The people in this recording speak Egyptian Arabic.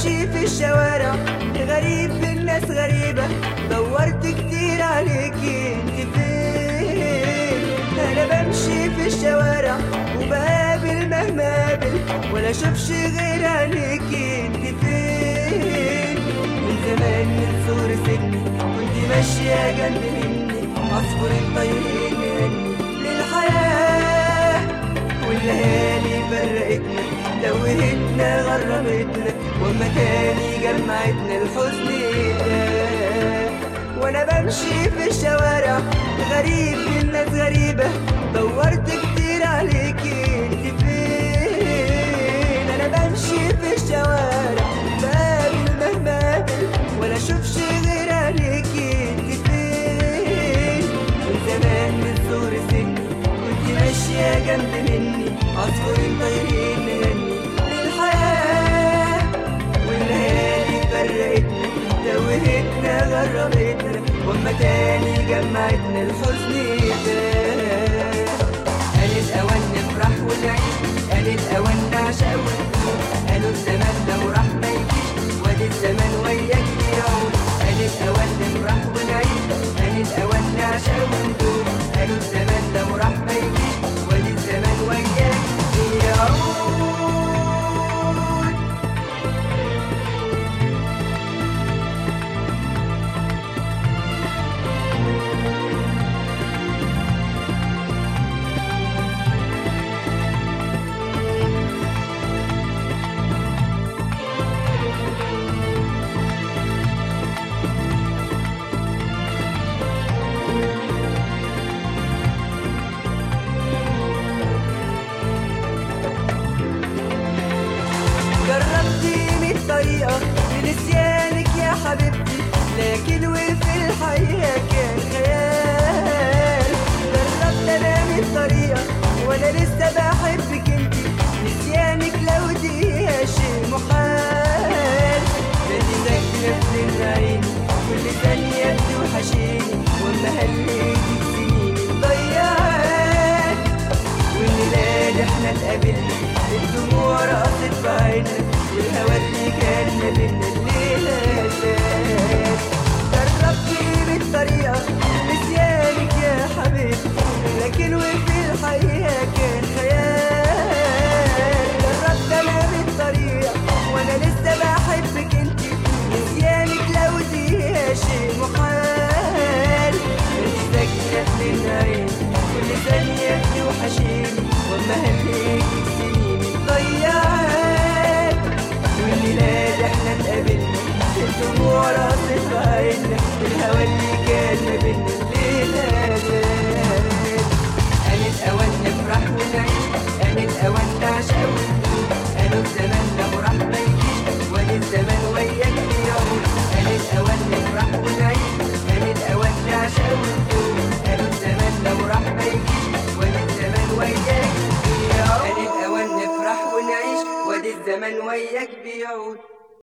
بمشي في الشوارع غريب في الناس غريبة دورت كتير عليكي انت فين انا بمشي في الشوارع وبقابل مهما قابل ولا اشوفش غير عليكي انت فين من زمان من صغر سني كنت ماشية جنب مني عصفور الطيرين مني للحياة والليالي فرقتنا توهتنا غربتنا وما تاني جمعتنا الحزن ده وانا بمشي في الشوارع غريب الناس غريبة دورت كتير عليكي انت فين انا بمشي في الشوارع بقابل مهما قابل ولا اشوفش غير عليكي انت فين من زمان من صغر سني كنت ماشية جنب مني عصفورين طايرين نهني للحياة والليالي فرقتنا توهتنا غربتنا وما تاني جمعتنا الحزن ده قال الأوان نفرح ونعيش قال الأوان نعشق ونموت قالوا الزمان لو راح ما يجيش وادي الزمان وياك يعود قال الأوان نفرح ونعيش قال الأوان نعشق ونموت قالوا الزمان لو راح ما يجيش وادي الزمان وياك يعود جربت مية طريقة لنسيانك يا حبيبتي لكن وفي الحقيقة كان خيال جربت انا مية طريقة وانا لسه بحبك انتي نسيانك لو دقيقة شيء محال لاني ساكنة في العين كل ثانية بتوحشيني واما هليتك سنين ضيعت والميلاد احنا اتقابلنا الدموع رقصت في عيننا والهوا اللي كان ما بينا الليلة زاد جربت بالطريقة نسيانك يا حبيبتي لكن وفي الحقيقة كان خيال جربت انا بالطريقة وانا لسه بحبك انتي نسيانك لو دقيقة شيء محال انت ساكنة في العين كل ثانية بتوحشيني واما هليتك سنين ضيعت والميلاد احنا اتقابلنا الدموع رقصت في عيننا الهوا اللي كان ما بينا الليلة ده